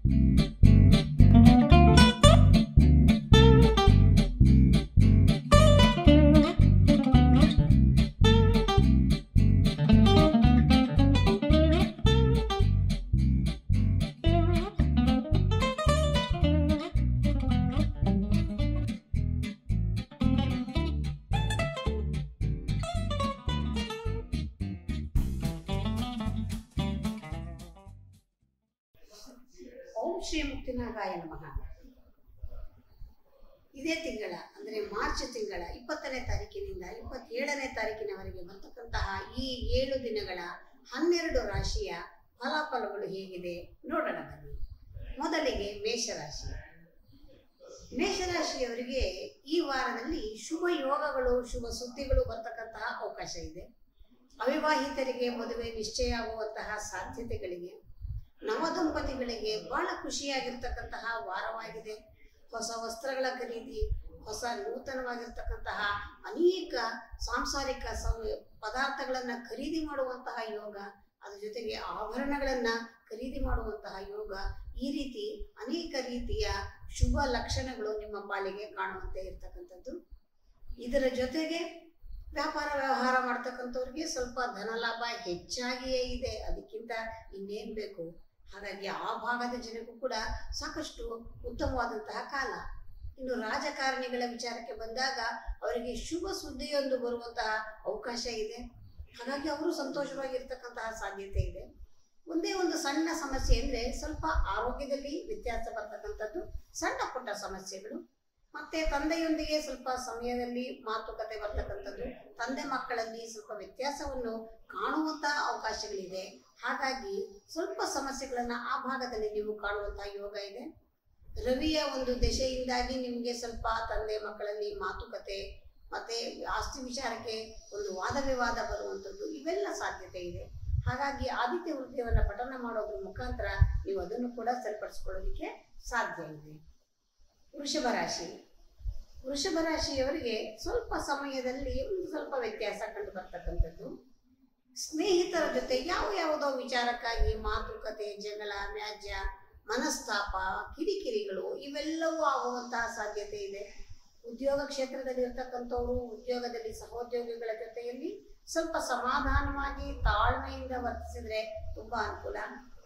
ಓಂ ಶ್ರೀ ಮುಕ್ತಿನಾಗಾಯ ನಮಃ ಇದೇ ತಿಂಗಳ ಅಂದರೆ ಮಾರ್ಚ್ ತಿಂಗಳ ಇಪ್ಪತ್ತನೇ ತಾರೀಕಿನಿಂದ ಇಪ್ಪತ್ತೇಳನೇ ತಾರೀಕಿನವರೆಗೆ ಬರ್ತಕ್ಕಂತಹ ಈ ಏಳು ದಿನಗಳ ಹನ್ನೆರಡು ರಾಶಿಯ ಫಲಾಫಲಗಳು ಹೇಗಿದೆ ನೋಡೋಣ ಬನ್ನಿ ಮೊದಲಿಗೆ ಮೇಷರಾಶಿ ಮೇಷರಾಶಿಯವರಿಗೆ ಈ ವಾರದಲ್ಲಿ ಶುಭ ಯೋಗಗಳು ಶುಭ ಸುದ್ದಿಗಳು ಬರ್ತಕ್ಕಂತಹ ಅವಕಾಶ ಇದೆ ಅವಿವಾಹಿತರಿಗೆ ಮದುವೆ ನಿಶ್ಚಯ ಆಗುವಂತಹ ಸಾಧ್ಯತೆಗಳಿವೆ ನವದಂಪತಿಗಳಿಗೆ ಬಹಳ ಖುಷಿಯಾಗಿರ್ತಕ್ಕಂತಹ ವಾರವಾಗಿದೆ ಹೊಸ ವಸ್ತ್ರಗಳ ಖರೀದಿ ಹೊಸ ನೂತನವಾಗಿರ್ತಕ್ಕಂತಹ ಅನೇಕ ಸಾಂಸಾರಿಕ ಸಂ- ಪದಾರ್ಥಗಳನ್ನ ಖರೀದಿ ಮಾಡುವಂತಹ ಯೋಗ ಅದ್ರ ಜೊತೆಗೆ ಆಭರಣಗಳನ್ನ ಖರೀದಿ ಮಾಡುವಂತಹ ಯೋಗ ಈ ರೀತಿ ಅನೇಕ ರೀತಿಯ ಶುಭ ಲಕ್ಷಣಗಳು ನಿಮ್ಮ ಪಾಲಿಗೆ ಕಾಣುವಂತೆ ಇರ್ತಕ್ಕಂಥದ್ದು ಇದರ ಜೊತೆಗೆ ವ್ಯಾಪಾರ ವ್ಯವಹಾರ ಮಾಡ್ತಕ್ಕಂಥವ್ರಿಗೆ ಸ್ವಲ್ಪ ಧನ ಲಾಭ ಹೆಚ್ಚಾಗಿಯೇ ಇದೆ ಅದಕ್ಕಿಂತ ಇನ್ನೇನ್ ಬೇಕು ಹಾಗಾಗಿ ಆ ಭಾಗದ ಜನಕ್ಕೂ ಕೂಡ ಸಾಕಷ್ಟು ಉತ್ತಮವಾದಂತಹ ಕಾಲ ಇನ್ನು ರಾಜಕಾರಣಿಗಳ ವಿಚಾರಕ್ಕೆ ಬಂದಾಗ ಅವರಿಗೆ ಶುಭ ಸುದ್ದಿಯೊಂದು ಬರುವಂತಹ ಅವಕಾಶ ಇದೆ ಹಾಗಾಗಿ ಅವರು ಸಂತೋಷವಾಗಿರ್ತಕ್ಕಂತಹ ಸಾಧ್ಯತೆ ಇದೆ ಒಂದೇ ಒಂದು ಸಣ್ಣ ಸಮಸ್ಯೆ ಅಂದ್ರೆ ಸ್ವಲ್ಪ ಆರೋಗ್ಯದಲ್ಲಿ ವ್ಯತ್ಯಾಸ ಬರ್ತಕ್ಕಂಥದ್ದು ಸಣ್ಣ ಪುಟ್ಟ ಸಮಸ್ಯೆಗಳು ಮತ್ತೆ ತಂದೆಯೊಂದಿಗೆ ಸ್ವಲ್ಪ ಸಮಯದಲ್ಲಿ ಮಾತುಕತೆ ಬರ್ತಕ್ಕಂಥದ್ದು ತಂದೆ ಮಕ್ಕಳಲ್ಲಿ ಸ್ವಲ್ಪ ವ್ಯತ್ಯಾಸವನ್ನು ಕಾಣುವಂತಹ ಅವಕಾಶಗಳಿದೆ ಹಾಗಾಗಿ ಸ್ವಲ್ಪ ಸಮಸ್ಯೆಗಳನ್ನ ಆ ಭಾಗದಲ್ಲಿ ನೀವು ಕಾಣುವಂತಹ ಯೋಗ ಇದೆ ರವಿಯ ಒಂದು ದಶೆಯಿಂದಾಗಿ ನಿಮಗೆ ಸ್ವಲ್ಪ ತಂದೆ ಮಕ್ಕಳಲ್ಲಿ ಮಾತುಕತೆ ಮತ್ತೆ ಆಸ್ತಿ ವಿಚಾರಕ್ಕೆ ಒಂದು ವಾದ ವಿವಾದ ಬರುವಂಥದ್ದು ಇವೆಲ್ಲ ಸಾಧ್ಯತೆ ಇದೆ ಹಾಗಾಗಿ ಆದಿತ್ಯ ವೃತ್ತಿಯವನ್ನ ಪಠನ ಮಾಡೋದ್ರ ಮುಖಾಂತರ ನೀವು ಅದನ್ನು ಕೂಡ ಸರಿಪಡಿಸ್ಕೊಳ್ಳೋದಕ್ಕೆ ಸಾಧ್ಯ ಇದೆ ವೃಷಭ ರಾಶಿ ವೃಷಭ ರಾಶಿಯವರಿಗೆ ಸ್ವಲ್ಪ ಸಮಯದಲ್ಲಿ ಒಂದು ಸ್ವಲ್ಪ ವ್ಯತ್ಯಾಸ ಕಂಡು ಬರ್ತಕ್ಕಂಥದ್ದು ಸ್ನೇಹಿತರ ಜೊತೆ ಯಾವ ಯಾವುದೋ ವಿಚಾರಕ್ಕಾಗಿ ಮಾತುಕತೆ ಜಗಳ ವ್ಯಾಜ್ಯ ಮನಸ್ತಾಪ ಕಿರಿಕಿರಿಗಳು ಇವೆಲ್ಲವೂ ಆಗುವಂತಹ ಸಾಧ್ಯತೆ ಇದೆ ಉದ್ಯೋಗ ಕ್ಷೇತ್ರದಲ್ಲಿ ಇರ್ತಕ್ಕಂಥವ್ರು ಉದ್ಯೋಗದಲ್ಲಿ ಸಹೋದ್ಯೋಗಿಗಳ ಜೊತೆಯಲ್ಲಿ ಸ್ವಲ್ಪ ಸಮಾಧಾನವಾಗಿ ತಾಳ್ಮೆಯಿಂದ ವರ್ತಿಸಿದ್ರೆ ತುಂಬಾ ಅನುಕೂಲ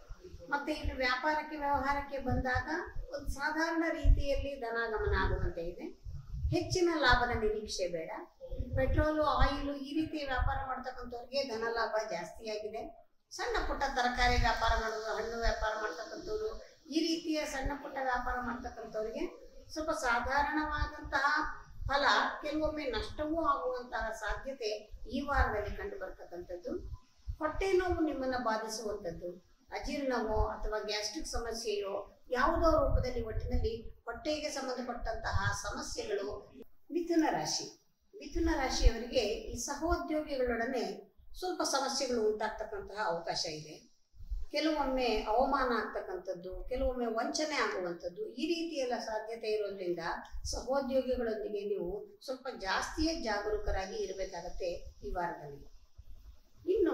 ಮತ್ತೆ ಇನ್ನು ವ್ಯಾಪಾರಕ್ಕೆ ವ್ಯವಹಾರಕ್ಕೆ ಬಂದಾಗ ಒಂದು ಸಾಧಾರಣ ರೀತಿಯಲ್ಲಿ ಧನಾಗಮನ ಆಗುವಂತೆ ಇದೆ ಹೆಚ್ಚಿನ ಲಾಭದ ನಿರೀಕ್ಷೆ ಬೇಡ ಪೆಟ್ರೋಲು ಆಯಿಲು ಈ ರೀತಿ ವ್ಯಾಪಾರ ಮಾಡ್ತಕ್ಕಂಥವ್ರಿಗೆ ಧನ ಲಾಭ ಜಾಸ್ತಿ ಆಗಿದೆ ಸಣ್ಣ ಪುಟ್ಟ ತರಕಾರಿ ವ್ಯಾಪಾರ ಮಾಡೋದು ಹಣ್ಣು ವ್ಯಾಪಾರ ಮಾಡ್ತಕ್ಕಂಥವ್ರು ಈ ರೀತಿಯ ಸಣ್ಣ ಪುಟ್ಟ ವ್ಯಾಪಾರ ಮಾಡ್ತಕ್ಕಂಥವ್ರಿಗೆ ಸ್ವಲ್ಪ ಸಾಧಾರಣವಾದಂತಹ ಫಲ ಕೆಲವೊಮ್ಮೆ ನಷ್ಟವೂ ಆಗುವಂತಹ ಸಾಧ್ಯತೆ ಈ ವಾರದಲ್ಲಿ ಕಂಡು ಬರ್ತಕ್ಕಂಥದ್ದು ಹೊಟ್ಟೆ ನೋವು ನಿಮ್ಮನ್ನ ಬಾಧಿಸುವಂಥದ್ದು ಅಜೀರ್ಣವೋ ಅಥವಾ ಗ್ಯಾಸ್ಟ್ರಿಕ್ ಸಮಸ್ಯೆಯೋ ಯಾವುದೋ ರೂಪದಲ್ಲಿ ಒಟ್ಟಿನಲ್ಲಿ ಹೊಟ್ಟೆಗೆ ಸಂಬಂಧಪಟ್ಟಂತಹ ಸಮಸ್ಯೆಗಳು ಮಿಥುನ ರಾಶಿ ಮಿಥುನ ರಾಶಿಯವರಿಗೆ ಈ ಸಹೋದ್ಯೋಗಿಗಳೊಡನೆ ಸ್ವಲ್ಪ ಸಮಸ್ಯೆಗಳು ಉಂಟಾಗ್ತಕ್ಕಂತಹ ಅವಕಾಶ ಇದೆ ಕೆಲವೊಮ್ಮೆ ಅವಮಾನ ಆಗ್ತಕ್ಕಂಥದ್ದು ಕೆಲವೊಮ್ಮೆ ವಂಚನೆ ಆಗುವಂಥದ್ದು ಈ ರೀತಿ ಎಲ್ಲ ಸಾಧ್ಯತೆ ಇರೋದ್ರಿಂದ ಸಹೋದ್ಯೋಗಿಗಳೊಂದಿಗೆ ನೀವು ಸ್ವಲ್ಪ ಜಾಸ್ತಿಯೇ ಜಾಗರೂಕರಾಗಿ ಇರಬೇಕಾಗತ್ತೆ ಈ ವಾರದಲ್ಲಿ ಇನ್ನು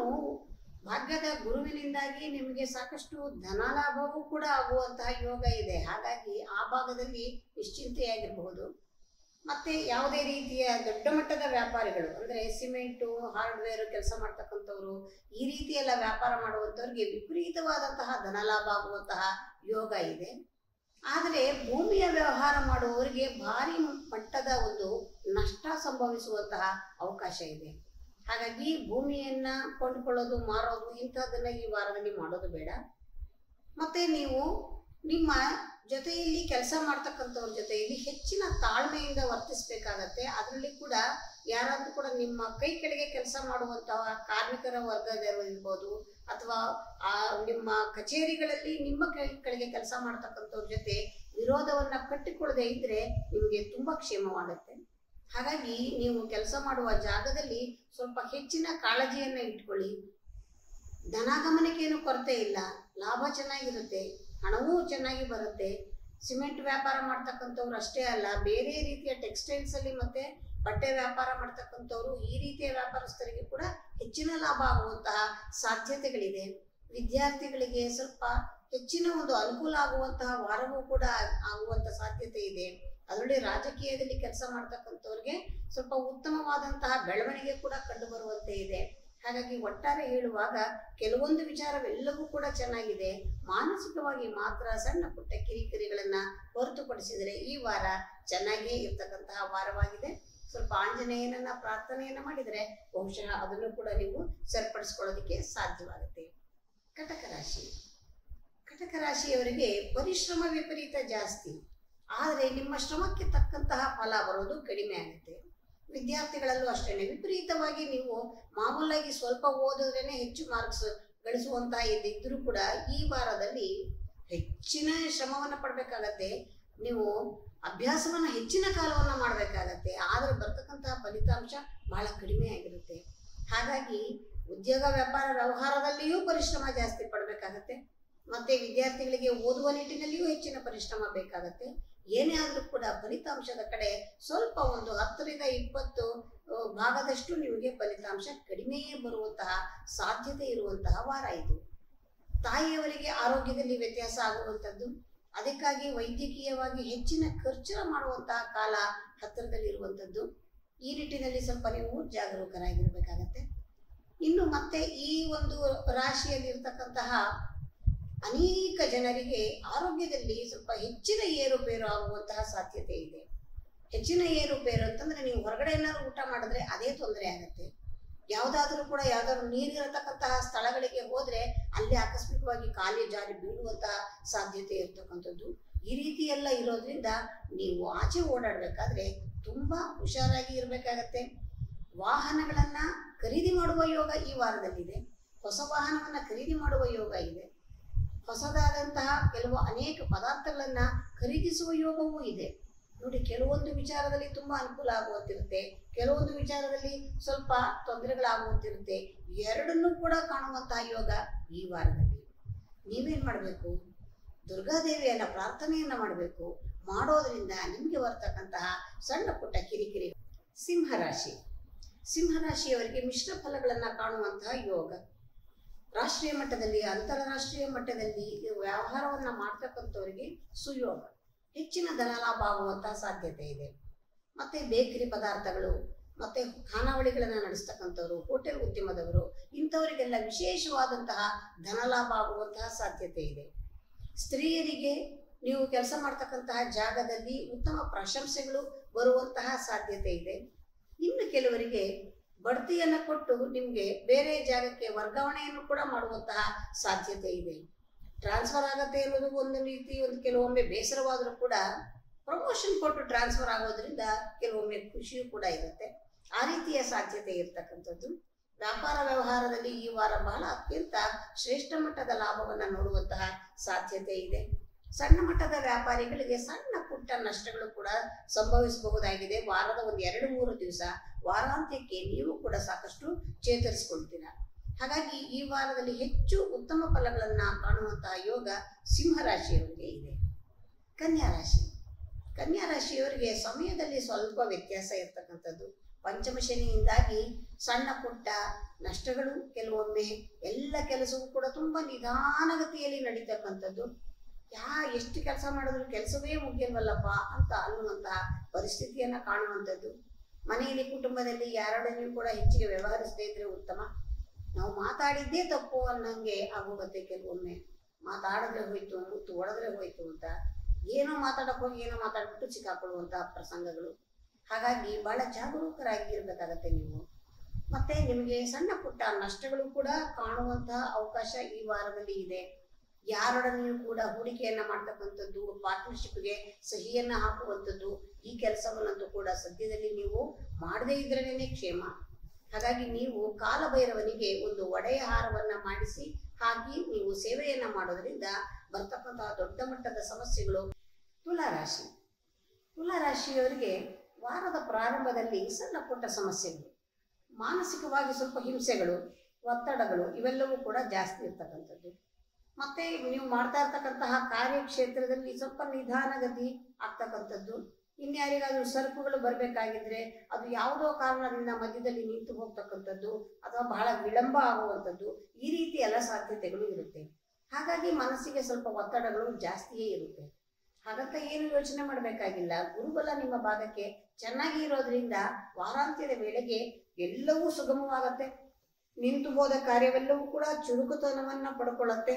ಭಾಗ್ಯದ ಗುರುವಿನಿಂದಾಗಿ ನಿಮಗೆ ಸಾಕಷ್ಟು ಧನ ಲಾಭವೂ ಕೂಡ ಆಗುವಂತಹ ಯೋಗ ಇದೆ ಹಾಗಾಗಿ ಆ ಭಾಗದಲ್ಲಿ ನಿಶ್ಚಿಂತೆಯಾಗಿರಬಹುದು ಮತ್ತೆ ಯಾವುದೇ ರೀತಿಯ ದೊಡ್ಡ ಮಟ್ಟದ ವ್ಯಾಪಾರಿಗಳು ಅಂದ್ರೆ ಸಿಮೆಂಟು ಹಾರ್ಡ್ವೇರ್ ಕೆಲಸ ಮಾಡ್ತಕ್ಕಂಥವ್ರು ಈ ರೀತಿ ಎಲ್ಲ ವ್ಯಾಪಾರ ಮಾಡುವಂಥವ್ರಿಗೆ ವಿಪರೀತವಾದಂತಹ ಧನ ಲಾಭ ಆಗುವಂತಹ ಯೋಗ ಇದೆ ಆದರೆ ಭೂಮಿಯ ವ್ಯವಹಾರ ಮಾಡುವವರಿಗೆ ಭಾರಿ ಮಟ್ಟದ ಒಂದು ನಷ್ಟ ಸಂಭವಿಸುವಂತಹ ಅವಕಾಶ ಇದೆ ಹಾಗಾಗಿ ಭೂಮಿಯನ್ನ ಕೊಂಡುಕೊಳ್ಳೋದು ಮಾರೋದು ಇಂಥದ್ದನ್ನ ಈ ವಾರದಲ್ಲಿ ಮಾಡೋದು ಬೇಡ ಮತ್ತೆ ನೀವು ನಿಮ್ಮ ಜೊತೆಯಲ್ಲಿ ಕೆಲಸ ಮಾಡ್ತಕ್ಕಂಥವ್ರ ಜೊತೆಯಲ್ಲಿ ಹೆಚ್ಚಿನ ತಾಳ್ಮೆಯಿಂದ ವರ್ತಿಸಬೇಕಾಗತ್ತೆ ಅದರಲ್ಲಿ ಕೂಡ ಯಾರಾದ್ರೂ ಕೂಡ ನಿಮ್ಮ ಕೈ ಕೆಳಗೆ ಕೆಲಸ ಮಾಡುವಂತಹ ಕಾರ್ಮಿಕರ ವರ್ಗದವರಿರ್ಬೋದು ಅಥವಾ ಆ ನಿಮ್ಮ ಕಚೇರಿಗಳಲ್ಲಿ ನಿಮ್ಮ ಕೈ ಕೆಳಗೆ ಕೆಲಸ ಮಾಡ್ತಕ್ಕಂಥವ್ರ ಜೊತೆ ವಿರೋಧವನ್ನ ಕಟ್ಟಿಕೊಳ್ಳದೆ ಇದ್ರೆ ನಿಮಗೆ ತುಂಬಾ ಕ್ಷೇಮವಾಗುತ್ತೆ ಹಾಗಾಗಿ ನೀವು ಕೆಲಸ ಮಾಡುವ ಜಾಗದಲ್ಲಿ ಸ್ವಲ್ಪ ಹೆಚ್ಚಿನ ಕಾಳಜಿಯನ್ನ ಇಟ್ಕೊಳ್ಳಿ ಧನಾಗಮನಕ್ಕೇನು ಕೊರತೆ ಇಲ್ಲ ಲಾಭ ಚೆನ್ನಾಗಿರುತ್ತೆ ಹಣವೂ ಚೆನ್ನಾಗಿ ಬರುತ್ತೆ ಸಿಮೆಂಟ್ ವ್ಯಾಪಾರ ಮಾಡ್ತಕ್ಕಂಥವ್ರು ಅಷ್ಟೇ ಅಲ್ಲ ಬೇರೆ ರೀತಿಯ ಟೆಕ್ಸ್ಟೈಲ್ಸ್ ಅಲ್ಲಿ ಮತ್ತೆ ಬಟ್ಟೆ ವ್ಯಾಪಾರ ಮಾಡ್ತಕ್ಕಂಥವ್ರು ಈ ರೀತಿಯ ವ್ಯಾಪಾರಸ್ಥರಿಗೆ ಕೂಡ ಹೆಚ್ಚಿನ ಲಾಭ ಆಗುವಂತಹ ಸಾಧ್ಯತೆಗಳಿದೆ ವಿದ್ಯಾರ್ಥಿಗಳಿಗೆ ಸ್ವಲ್ಪ ಹೆಚ್ಚಿನ ಒಂದು ಅನುಕೂಲ ಆಗುವಂತಹ ವಾರವೂ ಕೂಡ ಆಗುವಂತ ಸಾಧ್ಯತೆ ಇದೆ ಅದರಲ್ಲಿ ರಾಜಕೀಯದಲ್ಲಿ ಕೆಲಸ ಮಾಡ್ತಕ್ಕಂಥವ್ರಿಗೆ ಸ್ವಲ್ಪ ಉತ್ತಮವಾದಂತಹ ಬೆಳವಣಿಗೆ ಕೂಡ ಕಂಡು ಬರುವಂತೆ ಇದೆ ಹಾಗಾಗಿ ಒಟ್ಟಾರೆ ಹೇಳುವಾಗ ಕೆಲವೊಂದು ವಿಚಾರವೆಲ್ಲವೂ ಕೂಡ ಚೆನ್ನಾಗಿದೆ ಮಾನಸಿಕವಾಗಿ ಮಾತ್ರ ಸಣ್ಣ ಪುಟ್ಟ ಕಿರಿಕಿರಿಗಳನ್ನ ಹೊರತುಪಡಿಸಿದರೆ ಈ ವಾರ ಚೆನ್ನಾಗಿಯೇ ಇರ್ತಕ್ಕಂತಹ ವಾರವಾಗಿದೆ ಸ್ವಲ್ಪ ಆಂಜನೇಯನನ್ನ ಪ್ರಾರ್ಥನೆಯನ್ನ ಮಾಡಿದರೆ ಬಹುಶಃ ಅದನ್ನು ಕೂಡ ನೀವು ಸರಿಪಡಿಸ್ಕೊಳ್ಳೋದಕ್ಕೆ ಸಾಧ್ಯವಾಗುತ್ತೆ ಕಟಕ ರಾಶಿ ಕಟಕ ರಾಶಿಯವರಿಗೆ ಪರಿಶ್ರಮ ವಿಪರೀತ ಜಾಸ್ತಿ ಆದರೆ ನಿಮ್ಮ ಶ್ರಮಕ್ಕೆ ತಕ್ಕಂತಹ ಫಲ ಬರೋದು ಕಡಿಮೆ ಆಗುತ್ತೆ ವಿದ್ಯಾರ್ಥಿಗಳಲ್ಲೂ ಅಷ್ಟೇನೆ ವಿಪರೀತವಾಗಿ ನೀವು ಮಾಮೂಲಾಗಿ ಸ್ವಲ್ಪ ಓದಿದ್ರೇನೆ ಹೆಚ್ಚು ಮಾರ್ಕ್ಸ್ ಗಳಿಸುವಂತಹ ಇದ್ದಿದ್ರೂ ಕೂಡ ಈ ವಾರದಲ್ಲಿ ಹೆಚ್ಚಿನ ಶ್ರಮವನ್ನ ಪಡ್ಬೇಕಾಗತ್ತೆ ನೀವು ಅಭ್ಯಾಸವನ್ನ ಹೆಚ್ಚಿನ ಕಾಲವನ್ನ ಮಾಡಬೇಕಾಗತ್ತೆ ಆದ್ರೆ ಬರ್ತಕ್ಕಂತಹ ಫಲಿತಾಂಶ ಬಹಳ ಕಡಿಮೆ ಆಗಿರುತ್ತೆ ಹಾಗಾಗಿ ಉದ್ಯೋಗ ವ್ಯಾಪಾರ ವ್ಯವಹಾರದಲ್ಲಿಯೂ ಪರಿಶ್ರಮ ಜಾಸ್ತಿ ಪಡಬೇಕಾಗತ್ತೆ ಮತ್ತೆ ವಿದ್ಯಾರ್ಥಿಗಳಿಗೆ ಓದುವ ನಿಟ್ಟಿನಲ್ಲಿಯೂ ಹೆಚ್ಚಿನ ಪರಿಶ್ರಮ ಬೇಕಾಗತ್ತೆ ಏನೇ ಆದರೂ ಕೂಡ ಫಲಿತಾಂಶದ ಕಡೆ ಸ್ವಲ್ಪ ಒಂದು ಹತ್ತರಿಂದ ಇಪ್ಪತ್ತು ಆ, ಭಾಗದಷ್ಟು ನಿಮಗೆ ಫಲಿತಾಂಶ ಕಡಿಮೆಯೇ ಬರುವಂತಹ ಸಾಧ್ಯತೆ ಇರುವಂತಹ ವಾರ ಇದು ತಾಯಿಯವರಿಗೆ ಆರೋಗ್ಯದಲ್ಲಿ ವ್ಯತ್ಯಾಸ ಆಗುವಂಥದ್ದು ಅದಕ್ಕಾಗಿ ವೈದ್ಯಕೀಯವಾಗಿ ಹೆಚ್ಚಿನ ಖರ್ಚು ಮಾಡುವಂತಹ ಕಾಲ ಹತ್ತಿರದಲ್ಲಿರುವಂಥದ್ದು ಈ ನಿಟ್ಟಿನಲ್ಲಿ ಸ್ವಲ್ಪ ನೀವು ಜಾಗರೂಕರಾಗಿರ್ಬೇಕಾಗತ್ತೆ ಇನ್ನು ಮತ್ತೆ ಈ ಒಂದು ರಾಶಿಯಲ್ಲಿ ಇರ್ತಕ್ಕಂತಹ ಅನೇಕ ಜನರಿಗೆ ಆರೋಗ್ಯದಲ್ಲಿ ಸ್ವಲ್ಪ ಹೆಚ್ಚಿನ ಏರುಪೇರು ಆಗುವಂತಹ ಸಾಧ್ಯತೆ ಇದೆ ಹೆಚ್ಚಿನ ಏರುಪೇರು ಅಂತಂದ್ರೆ ನೀವು ಹೊರಗಡೆ ಏನಾದ್ರು ಊಟ ಮಾಡಿದ್ರೆ ಅದೇ ತೊಂದರೆ ಆಗುತ್ತೆ ಯಾವುದಾದ್ರೂ ಕೂಡ ಯಾವ್ದಾದ್ರು ನೀರಿರತಕ್ಕಂತಹ ಸ್ಥಳಗಳಿಗೆ ಹೋದ್ರೆ ಅಲ್ಲಿ ಆಕಸ್ಮಿಕವಾಗಿ ಖಾಲಿ ಜಾರಿ ಬೀಳುವಂತಹ ಸಾಧ್ಯತೆ ಇರ್ತಕ್ಕಂಥದ್ದು ಈ ರೀತಿ ಎಲ್ಲ ಇರೋದ್ರಿಂದ ನೀವು ಆಚೆ ಓಡಾಡ್ಬೇಕಾದ್ರೆ ತುಂಬಾ ಹುಷಾರಾಗಿ ಇರಬೇಕಾಗತ್ತೆ ವಾಹನಗಳನ್ನ ಖರೀದಿ ಮಾಡುವ ಯೋಗ ಈ ವಾರದಲ್ಲಿದೆ ಹೊಸ ವಾಹನವನ್ನ ಖರೀದಿ ಮಾಡುವ ಯೋಗ ಇದೆ ಹೊಸದಾದಂತಹ ಕೆಲವು ಅನೇಕ ಪದಾರ್ಥಗಳನ್ನ ಖರೀದಿಸುವ ಯೋಗವೂ ಇದೆ ನೋಡಿ ಕೆಲವೊಂದು ವಿಚಾರದಲ್ಲಿ ತುಂಬಾ ಅನುಕೂಲ ಆಗುವಂತಿರುತ್ತೆ ಕೆಲವೊಂದು ವಿಚಾರದಲ್ಲಿ ಸ್ವಲ್ಪ ತೊಂದರೆಗಳಾಗುವಂತಿರುತ್ತೆ ಎರಡನ್ನೂ ಕೂಡ ಕಾಣುವಂತಹ ಯೋಗ ಈ ವಾರದಲ್ಲಿ ನೀವೇನ್ ಮಾಡಬೇಕು ದುರ್ಗಾದೇವಿಯನ್ನ ಪ್ರಾರ್ಥನೆಯನ್ನ ಮಾಡಬೇಕು ಮಾಡೋದ್ರಿಂದ ನಿಮಗೆ ಬರ್ತಕ್ಕಂತಹ ಸಣ್ಣ ಪುಟ್ಟ ಕಿರಿಕಿರಿ ಸಿಂಹರಾಶಿ ಸಿಂಹರಾಶಿಯವರಿಗೆ ಮಿಶ್ರ ಫಲಗಳನ್ನ ಕಾಣುವಂತಹ ಯೋಗ ರಾಷ್ಟ್ರೀಯ ಮಟ್ಟದಲ್ಲಿ ಅಂತಾರಾಷ್ಟ್ರೀಯ ಮಟ್ಟದಲ್ಲಿ ಈ ವ್ಯವಹಾರವನ್ನ ಮಾಡ್ತಕ್ಕಂಥವರಿಗೆ ಸುಯೋಗ ಹೆಚ್ಚಿನ ಧನ ಲಾಭ ಆಗುವಂತಹ ಸಾಧ್ಯತೆ ಇದೆ ಮತ್ತೆ ಬೇಕರಿ ಪದಾರ್ಥಗಳು ಮತ್ತೆ ಖಾನಾವಳಿಗಳನ್ನ ನಡೆಸ್ತಕ್ಕಂಥವ್ರು ಹೋಟೆಲ್ ಉದ್ಯಮದವರು ಇಂಥವರಿಗೆಲ್ಲ ವಿಶೇಷವಾದಂತಹ ಧನ ಲಾಭ ಆಗುವಂತಹ ಸಾಧ್ಯತೆ ಇದೆ ಸ್ತ್ರೀಯರಿಗೆ ನೀವು ಕೆಲಸ ಮಾಡ್ತಕ್ಕಂತಹ ಜಾಗದಲ್ಲಿ ಉತ್ತಮ ಪ್ರಶಂಸೆಗಳು ಬರುವಂತಹ ಸಾಧ್ಯತೆ ಇದೆ ಇನ್ನು ಕೆಲವರಿಗೆ ಬಡ್ತಿಯನ್ನ ಕೊಟ್ಟು ನಿಮ್ಗೆ ಬೇರೆ ಜಾಗಕ್ಕೆ ವರ್ಗಾವಣೆಯನ್ನು ಕೂಡ ಮಾಡುವಂತಹ ಸಾಧ್ಯತೆ ಇದೆ ಟ್ರಾನ್ಸ್ಫರ್ ಆಗತ್ತೆ ಅನ್ನೋದು ಒಂದು ರೀತಿ ಒಂದು ಕೆಲವೊಮ್ಮೆ ಬೇಸರವಾದರೂ ಕೂಡ ಪ್ರಮೋಷನ್ ಕೊಟ್ಟು ಟ್ರಾನ್ಸ್ಫರ್ ಆಗೋದ್ರಿಂದ ಕೆಲವೊಮ್ಮೆ ಖುಷಿಯೂ ಕೂಡ ಇರುತ್ತೆ ಆ ರೀತಿಯ ಸಾಧ್ಯತೆ ಇರ್ತಕ್ಕಂಥದ್ದು ವ್ಯಾಪಾರ ವ್ಯವಹಾರದಲ್ಲಿ ಈ ವಾರ ಬಹಳ ಅತ್ಯಂತ ಶ್ರೇಷ್ಠ ಮಟ್ಟದ ಲಾಭವನ್ನ ನೋಡುವಂತಹ ಸಾಧ್ಯತೆ ಇದೆ ಸಣ್ಣ ಮಟ್ಟದ ವ್ಯಾಪಾರಿಗಳಿಗೆ ಸಣ್ಣ ಪುಟ್ಟ ನಷ್ಟಗಳು ಕೂಡ ಸಂಭವಿಸಬಹುದಾಗಿದೆ ವಾರದ ಒಂದು ಎರಡು ಮೂರು ದಿವಸ ವಾರಾಂತ್ಯಕ್ಕೆ ನೀವು ಕೂಡ ಸಾಕಷ್ಟು ಚೇತರಿಸಿಕೊಳ್ತೀರಾ ಹಾಗಾಗಿ ಈ ವಾರದಲ್ಲಿ ಹೆಚ್ಚು ಉತ್ತಮ ಫಲಗಳನ್ನ ಕಾಣುವಂತಹ ಯೋಗ ಸಿಂಹರಾಶಿಯವರಿಗೆ ಇದೆ ಕನ್ಯಾ ರಾಶಿ ಕನ್ಯಾ ರಾಶಿಯವರಿಗೆ ಸಮಯದಲ್ಲಿ ಸ್ವಲ್ಪ ವ್ಯತ್ಯಾಸ ಇರ್ತಕ್ಕಂಥದ್ದು ಪಂಚಮ ಶನಿಯಿಂದಾಗಿ ಸಣ್ಣ ಪುಟ್ಟ ನಷ್ಟಗಳು ಕೆಲವೊಮ್ಮೆ ಎಲ್ಲ ಕೆಲಸವೂ ಕೂಡ ತುಂಬಾ ನಿಧಾನಗತಿಯಲ್ಲಿ ನಡೀತಕ್ಕಂಥದ್ದು ಯಾ ಎಷ್ಟು ಕೆಲಸ ಮಾಡಿದ್ರು ಕೆಲಸವೇ ಮುಗಿಯಲ್ವಲ್ಲಪ್ಪ ಅಂತ ಅನ್ನುವಂತಹ ಪರಿಸ್ಥಿತಿಯನ್ನ ಕಾಣುವಂಥದ್ದು ಮನೆಯಲ್ಲಿ ಕುಟುಂಬದಲ್ಲಿ ಯಾರೊಡನೆಯೂ ಕೂಡ ಹೆಚ್ಚಿಗೆ ವ್ಯವಹರಿಸದೇ ಇದ್ರೆ ಉತ್ತಮ ನಾವು ಮಾತಾಡಿದ್ದೇ ತಪ್ಪು ಅನ್ನಂಗೆ ಆಗೋಗುತ್ತೆ ಕೆಲವೊಮ್ಮೆ ಮಾತಾಡಿದ್ರೆ ಹೋಯ್ತು ಮುತ್ತು ಹೊಡೆದ್ರೆ ಹೋಯ್ತು ಅಂತ ಏನೋ ಮಾತಾಡಕ್ ಹೋಗಿ ಏನೋ ಮಾತಾಡ್ಬಿಟ್ಟು ಸಿಕ್ಕಾಕೊಳ್ಳುವಂತಹ ಪ್ರಸಂಗಗಳು ಹಾಗಾಗಿ ಬಹಳ ಜಾಗರೂಕರಾಗಿ ಇರ್ಬೇಕಾಗತ್ತೆ ನೀವು ಮತ್ತೆ ನಿಮಗೆ ಸಣ್ಣ ಪುಟ್ಟ ನಷ್ಟಗಳು ಕೂಡ ಕಾಣುವಂತಹ ಅವಕಾಶ ಈ ವಾರದಲ್ಲಿ ಇದೆ ಯಾರೊಡನೆಯೂ ಕೂಡ ಹೂಡಿಕೆಯನ್ನ ಮಾಡ್ತಕ್ಕಂಥದ್ದು ಪಾರ್ಟ್ನರ್ಶಿಪ್ಗೆ ಸಹಿಯನ್ನ ಹಾಕುವಂಥದ್ದು ಈ ಕೆಲಸವನ್ನಂತೂ ಕೂಡ ಸದ್ಯದಲ್ಲಿ ನೀವು ಮಾಡದೇ ಇದ್ರೇನೆ ಕ್ಷೇಮ ಹಾಗಾಗಿ ನೀವು ಕಾಲಭೈರವನಿಗೆ ಒಂದು ಒಡೆಯ ಹಾರವನ್ನ ಮಾಡಿಸಿ ಹಾಕಿ ನೀವು ಸೇವೆಯನ್ನ ಮಾಡೋದ್ರಿಂದ ಬರ್ತಕ್ಕಂತಹ ದೊಡ್ಡ ಮಟ್ಟದ ಸಮಸ್ಯೆಗಳು ತುಲಾರಾಶಿ ತುಲಾರಾಶಿಯವರಿಗೆ ವಾರದ ಪ್ರಾರಂಭದಲ್ಲಿ ಸಣ್ಣ ಪುಟ್ಟ ಸಮಸ್ಯೆಗಳು ಮಾನಸಿಕವಾಗಿ ಸ್ವಲ್ಪ ಹಿಂಸೆಗಳು ಒತ್ತಡಗಳು ಇವೆಲ್ಲವೂ ಕೂಡ ಜಾಸ್ತಿ ಇರ್ತಕ್ಕಂಥದ್ದು ಮತ್ತೆ ನೀವು ಮಾಡ್ತಾ ಇರ್ತಕ್ಕಂತಹ ಕಾರ್ಯಕ್ಷೇತ್ರದಲ್ಲಿ ಸ್ವಲ್ಪ ನಿಧಾನಗತಿ ಆಗ್ತಕ್ಕಂಥದ್ದು ಇನ್ಯಾರಿಗಾದ್ರೂ ಸರಕುಗಳು ಬರಬೇಕಾಗಿದ್ರೆ ಅದು ಯಾವುದೋ ಕಾರಣದಿಂದ ಮಧ್ಯದಲ್ಲಿ ನಿಂತು ಹೋಗ್ತಕ್ಕಂಥದ್ದು ಅಥವಾ ಬಹಳ ವಿಳಂಬ ಆಗುವಂಥದ್ದು ಈ ರೀತಿ ಎಲ್ಲ ಸಾಧ್ಯತೆಗಳು ಇರುತ್ತೆ ಹಾಗಾಗಿ ಮನಸ್ಸಿಗೆ ಸ್ವಲ್ಪ ಒತ್ತಡಗಳು ಜಾಸ್ತಿಯೇ ಇರುತ್ತೆ ಹಾಗಂತ ಏನು ಯೋಚನೆ ಮಾಡಬೇಕಾಗಿಲ್ಲ ಗುರುಬಲ ನಿಮ್ಮ ಭಾಗಕ್ಕೆ ಚೆನ್ನಾಗಿ ಇರೋದ್ರಿಂದ ವಾರಾಂತ್ಯದ ವೇಳೆಗೆ ಎಲ್ಲವೂ ಸುಗಮವಾಗತ್ತೆ ನಿಂತು ಹೋದ ಕಾರ್ಯವೆಲ್ಲವೂ ಕೂಡ ಚುರುಕುತನವನ್ನ ಪಡ್ಕೊಳ್ಳುತ್ತೆ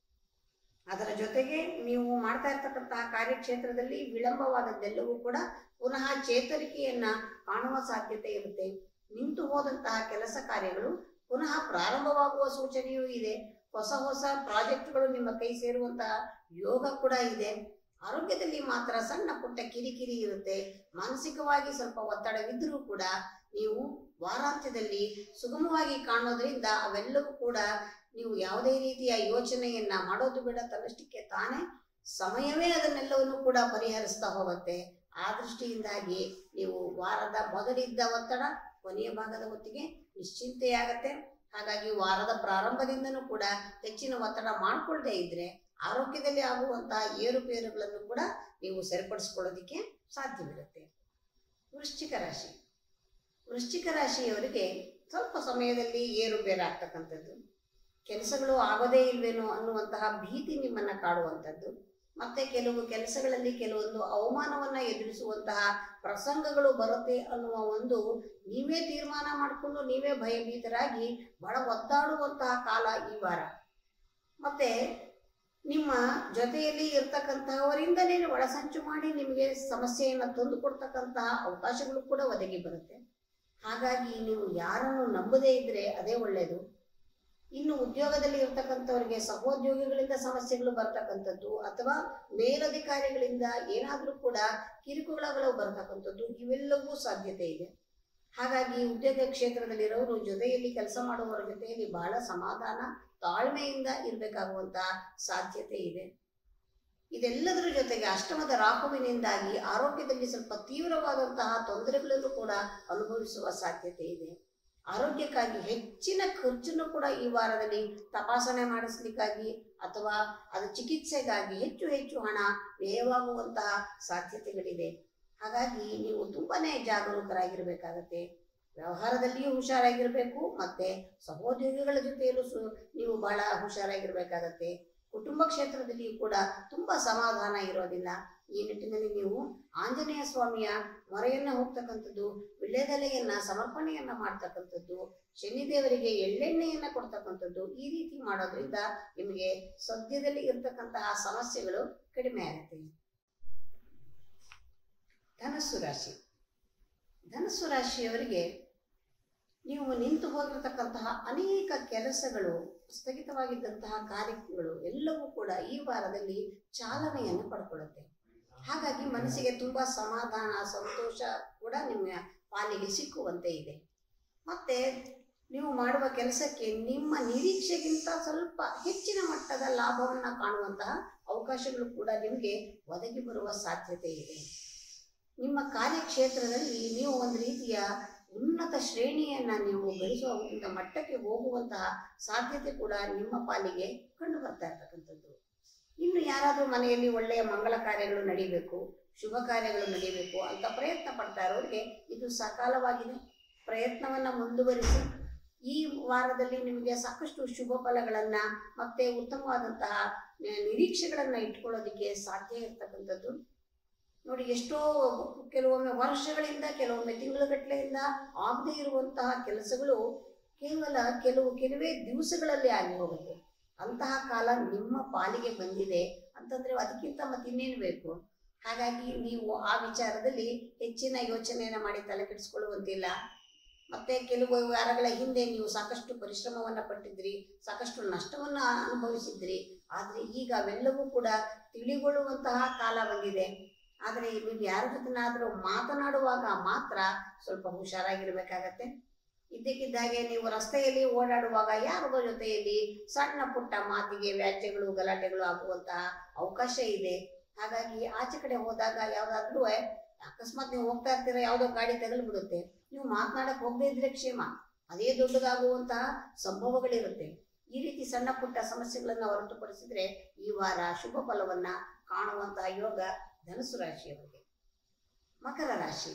ಅದರ ಜೊತೆಗೆ ನೀವು ಮಾಡ್ತಾ ಇರ್ತಕ್ಕಂತಹ ಕಾರ್ಯಕ್ಷೇತ್ರದಲ್ಲಿ ವಿಳಂಬವಾದದ್ದೆಲ್ಲವೂ ಕೂಡ ಪುನಃ ಚೇತರಿಕೆಯನ್ನ ಕಾಣುವ ಸಾಧ್ಯತೆ ಇರುತ್ತೆ ನಿಂತು ಹೋದಂತಹ ಕೆಲಸ ಕಾರ್ಯಗಳು ಪುನಃ ಪ್ರಾರಂಭವಾಗುವ ಸೂಚನೆಯೂ ಇದೆ ಹೊಸ ಹೊಸ ಪ್ರಾಜೆಕ್ಟ್ಗಳು ನಿಮ್ಮ ಕೈ ಸೇರುವಂತಹ ಯೋಗ ಕೂಡ ಇದೆ ಆರೋಗ್ಯದಲ್ಲಿ ಮಾತ್ರ ಸಣ್ಣ ಪುಟ್ಟ ಕಿರಿಕಿರಿ ಇರುತ್ತೆ ಮಾನಸಿಕವಾಗಿ ಸ್ವಲ್ಪ ಒತ್ತಡವಿದ್ರೂ ಕೂಡ ನೀವು ವಾರಾಂತ್ಯದಲ್ಲಿ ಸುಗಮವಾಗಿ ಕಾಣೋದ್ರಿಂದ ಅವೆಲ್ಲವೂ ಕೂಡ ನೀವು ಯಾವುದೇ ರೀತಿಯ ಯೋಚನೆಯನ್ನ ಮಾಡೋದು ಬೇಡ ತನ್ನಷ್ಟಕ್ಕೆ ತಾನೇ ಸಮಯವೇ ಅದನ್ನೆಲ್ಲವನ್ನು ಕೂಡ ಪರಿಹರಿಸ್ತಾ ಹೋಗುತ್ತೆ ಆ ದೃಷ್ಟಿಯಿಂದಾಗಿ ನೀವು ವಾರದ ಮೊದಲಿದ್ದ ಒತ್ತಡ ಕೊನೆಯ ಭಾಗದ ಹೊತ್ತಿಗೆ ನಿಶ್ಚಿಂತೆಯಾಗತ್ತೆ ಹಾಗಾಗಿ ವಾರದ ಪ್ರಾರಂಭದಿಂದನೂ ಕೂಡ ಹೆಚ್ಚಿನ ಒತ್ತಡ ಮಾಡ್ಕೊಳ್ದೇ ಇದ್ರೆ ಆರೋಗ್ಯದಲ್ಲಿ ಆಗುವಂತಹ ಏರುಪೇರುಗಳನ್ನು ಕೂಡ ನೀವು ಸರಿಪಡಿಸ್ಕೊಳ್ಳೋದಿಕ್ಕೆ ಸಾಧ್ಯವಿರುತ್ತೆ ವೃಶ್ಚಿಕ ರಾಶಿ ವೃಶ್ಚಿಕ ರಾಶಿಯವರಿಗೆ ಸ್ವಲ್ಪ ಸಮಯದಲ್ಲಿ ಏರುಪೇರು ಆಗ್ತಕ್ಕಂಥದ್ದು ಕೆಲಸಗಳು ಆಗೋದೇ ಇಲ್ವೇನೋ ಅನ್ನುವಂತಹ ಭೀತಿ ನಿಮ್ಮನ್ನ ಕಾಡುವಂಥದ್ದು ಮತ್ತೆ ಕೆಲವು ಕೆಲಸಗಳಲ್ಲಿ ಕೆಲವೊಂದು ಅವಮಾನವನ್ನ ಎದುರಿಸುವಂತಹ ಪ್ರಸಂಗಗಳು ಬರುತ್ತೆ ಅನ್ನುವ ಒಂದು ನೀವೇ ತೀರ್ಮಾನ ಮಾಡಿಕೊಂಡು ನೀವೇ ಭಯಭೀತರಾಗಿ ಬಹಳ ಒದ್ದಾಡುವಂತಹ ಕಾಲ ಈ ವಾರ ಮತ್ತೆ ನಿಮ್ಮ ಜೊತೆಯಲ್ಲಿ ಇರ್ತಕ್ಕಂತಹವರಿಂದಲೇ ಒಳಸಂಚು ಮಾಡಿ ನಿಮಗೆ ಸಮಸ್ಯೆಯನ್ನು ತಂದು ಕೊಡ್ತಕ್ಕಂತಹ ಅವಕಾಶಗಳು ಕೂಡ ಒದಗಿ ಬರುತ್ತೆ ಹಾಗಾಗಿ ನೀವು ಯಾರನ್ನು ನಂಬದೇ ಇದ್ರೆ ಅದೇ ಒಳ್ಳೆಯದು ಇನ್ನು ಉದ್ಯೋಗದಲ್ಲಿ ಇರ್ತಕ್ಕಂಥವ್ರಿಗೆ ಸಹೋದ್ಯೋಗಿಗಳಿಂದ ಸಮಸ್ಯೆಗಳು ಬರ್ತಕ್ಕಂಥದ್ದು ಅಥವಾ ಮೇಲಧಿಕಾರಿಗಳಿಂದ ಏನಾದರೂ ಕೂಡ ಕಿರುಕುಳಗಳು ಬರ್ತಕ್ಕಂಥದ್ದು ಇವೆಲ್ಲವೂ ಸಾಧ್ಯತೆ ಇದೆ ಹಾಗಾಗಿ ಉದ್ಯೋಗ ಕ್ಷೇತ್ರದಲ್ಲಿರೋರು ಜೊತೆಯಲ್ಲಿ ಕೆಲಸ ಮಾಡುವವರ ಜೊತೆಯಲ್ಲಿ ಬಹಳ ಸಮಾಧಾನ ತಾಳ್ಮೆಯಿಂದ ಇರಬೇಕಾಗುವಂತಹ ಸಾಧ್ಯತೆ ಇದೆ ಇದೆಲ್ಲದರ ಜೊತೆಗೆ ಅಷ್ಟಮದ ರಾಹುವಿನಿಂದಾಗಿ ಆರೋಗ್ಯದಲ್ಲಿ ಸ್ವಲ್ಪ ತೀವ್ರವಾದಂತಹ ತೊಂದರೆಗಳನ್ನು ಕೂಡ ಅನುಭವಿಸುವ ಸಾಧ್ಯತೆ ಇದೆ ಆರೋಗ್ಯಕ್ಕಾಗಿ ಹೆಚ್ಚಿನ ಖರ್ಚನ್ನು ಕೂಡ ಈ ವಾರದಲ್ಲಿ ತಪಾಸಣೆ ಮಾಡಿಸ್ಲಿಕ್ಕಾಗಿ ಅಥವಾ ಅದು ಚಿಕಿತ್ಸೆಗಾಗಿ ಹೆಚ್ಚು ಹೆಚ್ಚು ಹಣ ವ್ಯಯವಾಗುವಂತಹ ಸಾಧ್ಯತೆಗಳಿದೆ ಹಾಗಾಗಿ ನೀವು ತುಂಬಾನೇ ಜಾಗರೂಕರಾಗಿರ್ಬೇಕಾಗತ್ತೆ ವ್ಯವಹಾರದಲ್ಲಿಯೂ ಹುಷಾರಾಗಿರ್ಬೇಕು ಮತ್ತೆ ಸಹೋದ್ಯೋಗಿಗಳ ಜೊತೆಯಲ್ಲೂ ಸು ನೀವು ಬಹಳ ಹುಷಾರಾಗಿರ್ಬೇಕಾಗತ್ತೆ ಕುಟುಂಬ ಕ್ಷೇತ್ರದಲ್ಲಿಯೂ ಕೂಡ ತುಂಬಾ ಸಮಾಧಾನ ಇರೋದಿಲ್ಲ ಈ ನಿಟ್ಟಿನಲ್ಲಿ ನೀವು ಆಂಜನೇಯ ಸ್ವಾಮಿಯ ಮೊರೆಯನ್ನ ಹೋಗ್ತಕ್ಕಂಥದ್ದು ವಿಳ್ಯದೆಲೆಯನ್ನ ಸಮರ್ಪಣೆಯನ್ನ ಮಾಡ್ತಕ್ಕಂಥದ್ದು ಶನಿದೇವರಿಗೆ ಎಳ್ಳೆಣ್ಣೆಯನ್ನ ಕೊಡ್ತಕ್ಕಂಥದ್ದು ಈ ರೀತಿ ಮಾಡೋದ್ರಿಂದ ನಿಮಗೆ ಸದ್ಯದಲ್ಲಿ ಇರ್ತಕ್ಕಂತಹ ಸಮಸ್ಯೆಗಳು ಕಡಿಮೆ ಆಗುತ್ತೆ ಧನಸ್ಸು ರಾಶಿ ಧನಸ್ಸು ರಾಶಿಯವರಿಗೆ ನೀವು ನಿಂತು ಹೋಗಿರತಕ್ಕಂತಹ ಅನೇಕ ಕೆಲಸಗಳು ಸ್ಥಗಿತವಾಗಿದ್ದಂತಹ ಕಾರ್ಯಗಳು ಎಲ್ಲವೂ ಕೂಡ ಈ ವಾರದಲ್ಲಿ ಚಾಲನೆಯನ್ನು ಪಡ್ಕೊಳ್ಳುತ್ತೆ ಹಾಗಾಗಿ ಮನಸ್ಸಿಗೆ ತುಂಬಾ ಸಮಾಧಾನ ಸಂತೋಷ ಕೂಡ ನಿಮ್ಮ ಪಾಲಿಗೆ ಸಿಕ್ಕುವಂತೆ ಇದೆ ಮತ್ತೆ ನೀವು ಮಾಡುವ ಕೆಲಸಕ್ಕೆ ನಿಮ್ಮ ನಿರೀಕ್ಷೆಗಿಂತ ಸ್ವಲ್ಪ ಹೆಚ್ಚಿನ ಮಟ್ಟದ ಲಾಭವನ್ನ ಕಾಣುವಂತಹ ಅವಕಾಶಗಳು ಕೂಡ ನಿಮಗೆ ಒದಗಿ ಬರುವ ಸಾಧ್ಯತೆ ಇದೆ ನಿಮ್ಮ ಕಾರ್ಯಕ್ಷೇತ್ರದಲ್ಲಿ ನೀವು ಒಂದು ರೀತಿಯ ಉನ್ನತ ಶ್ರೇಣಿಯನ್ನ ನೀವು ಗಳಿಸುವ ಒಂದು ಮಟ್ಟಕ್ಕೆ ಹೋಗುವಂತಹ ಸಾಧ್ಯತೆ ಕೂಡ ನಿಮ್ಮ ಪಾಲಿಗೆ ಕಂಡು ಬರ್ತಾ ಇರ್ತಕ್ಕಂಥದ್ದು ಇನ್ನು ಯಾರಾದರೂ ಮನೆಯಲ್ಲಿ ಒಳ್ಳೆಯ ಮಂಗಳ ಕಾರ್ಯಗಳು ನಡೀಬೇಕು ಶುಭ ಕಾರ್ಯಗಳು ನಡೀಬೇಕು ಅಂತ ಪ್ರಯತ್ನ ಪಡ್ತಾ ಇರೋರಿಗೆ ಇದು ಸಕಾಲವಾಗಿದೆ ಪ್ರಯತ್ನವನ್ನ ಮುಂದುವರಿಸಿ ಈ ವಾರದಲ್ಲಿ ನಿಮಗೆ ಸಾಕಷ್ಟು ಶುಭ ಫಲಗಳನ್ನ ಮತ್ತೆ ಉತ್ತಮವಾದಂತಹ ನಿ- ನಿರೀಕ್ಷೆಗಳನ್ನ ಇಟ್ಕೊಳ್ಳೋದಕ್ಕೆ ಸಾಧ್ಯ ಇರ್ತಕ್ಕಂಥದ್ದು ನೋಡಿ ಎಷ್ಟೋ ಕೆಲವೊಮ್ಮೆ ವರ್ಷಗಳಿಂದ ಕೆಲವೊಮ್ಮೆ ತಿಂಗಳುಗಟ್ಟಲೆಯಿಂದ ಆಗದೇ ಇರುವಂತಹ ಕೆಲಸಗಳು ಕೇವಲ ಕೆಲವು ಕೆಲವೇ ದಿವಸಗಳಲ್ಲಿ ಆಗಿ ಹೋಗುತ್ತೆ ಅಂತಹ ಕಾಲ ನಿಮ್ಮ ಪಾಲಿಗೆ ಬಂದಿದೆ ಅಂತಂದ್ರೆ ಅದಕ್ಕಿಂತ ಮತ್ತಿನ್ನೇನು ಬೇಕು ಹಾಗಾಗಿ ನೀವು ಆ ವಿಚಾರದಲ್ಲಿ ಹೆಚ್ಚಿನ ಯೋಚನೆಯನ್ನ ಮಾಡಿ ತಲೆ ಕೆಡಿಸ್ಕೊಳ್ಳುವಂತಿಲ್ಲ ಮತ್ತೆ ಕೆಲವು ವಾರಗಳ ಹಿಂದೆ ನೀವು ಸಾಕಷ್ಟು ಪರಿಶ್ರಮವನ್ನ ಪಟ್ಟಿದ್ರಿ ಸಾಕಷ್ಟು ನಷ್ಟವನ್ನ ಅನುಭವಿಸಿದ್ರಿ ಆದ್ರೆ ಈಗ ಅವೆಲ್ಲವೂ ಕೂಡ ತಿಳಿಗೊಳ್ಳುವಂತಹ ಕಾಲ ಬಂದಿದೆ ಆದರೆ ನೀವು ಯಾರ ಜೊತೆನಾದರೂ ಮಾತನಾಡುವಾಗ ಮಾತ್ರ ಸ್ವಲ್ಪ ಹುಷಾರಾಗಿರ್ಬೇಕಾಗತ್ತೆ ಇದ್ದಕ್ಕಿದ್ದಾಗೆ ನೀವು ರಸ್ತೆಯಲ್ಲಿ ಓಡಾಡುವಾಗ ಯಾರದೋ ಜೊತೆಯಲ್ಲಿ ಸಣ್ಣ ಪುಟ್ಟ ಮಾತಿಗೆ ವ್ಯಾಜ್ಯಗಳು ಗಲಾಟೆಗಳು ಆಗುವಂತಹ ಅವಕಾಶ ಇದೆ ಹಾಗಾಗಿ ಆಚೆ ಕಡೆ ಹೋದಾಗ ಯಾವ್ದಾದ್ರೂ ಅಕಸ್ಮಾತ್ ನೀವು ಹೋಗ್ತಾ ಇರ್ತೀರ ಯಾವುದೋ ಗಾಡಿ ತಗಲ್ ಬಿಡುತ್ತೆ ನೀವು ಮಾತನಾಡಕ್ ಹೋಗದೇ ಇದ್ರೆ ಕ್ಷೇಮ ಅದೇ ದೊಡ್ಡದಾಗುವಂತಹ ಸಂಭವಗಳಿರುತ್ತೆ ಈ ರೀತಿ ಸಣ್ಣ ಪುಟ್ಟ ಸಮಸ್ಯೆಗಳನ್ನ ಹೊರತುಪಡಿಸಿದ್ರೆ ಈ ವಾರ ಶುಭ ಫಲವನ್ನ ಕಾಣುವಂತಹ ಯೋಗ ಧನುಸು ರಾಶಿಯವರಿಗೆ ಮಕರ ರಾಶಿ